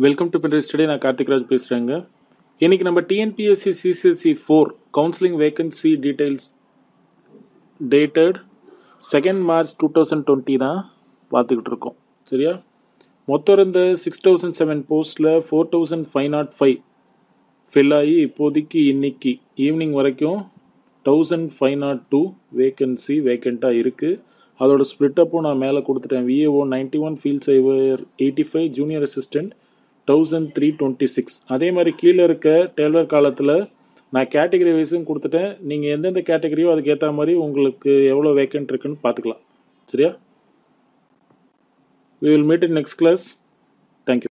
welcome to Pinterest study நான் கார்த்திக் ராஜ் பேசுகிறேங்க இன்னைக்கு நம்ம TNPSC CCSC four counselling vacancy details dated second March two thousand twenty தான் பார்த்துக்கிட்டு இருக்கோம் சரியா மொத்தம் இருந்த சிக்ஸ் தௌசண்ட் செவன் போஸ்ட்டில் four thousand five not five fill ஆகி இப்போதைக்கு இன்னைக்கு ஈவினிங் வரைக்கும் thousand five not two vacancy வேக்கண்ட்டாக இருக்குது அதோட ஸ்ப்ளிட்டப்பும் நான் மேலே கொடுத்துட்டேன் விஏஓ நைன்டி ஒன் ஃபீல்ட் சைவர் eighty five junior assistant thousand three twenty six அதே மாதிரி கீழே இருக்க டெய்லர் காலத்தில் நான் கேட்டகரி வைஸும் கொடுத்துட்டேன் நீங்கள் எந்தெந்த கேட்டகரியோ அதுக்கு ஏற்ற மாதிரி உங்களுக்கு எவ்வளோ வேக்கண்ட் இருக்குன்னு பார்த்துக்கலாம் சரியா we will meet in next class thank you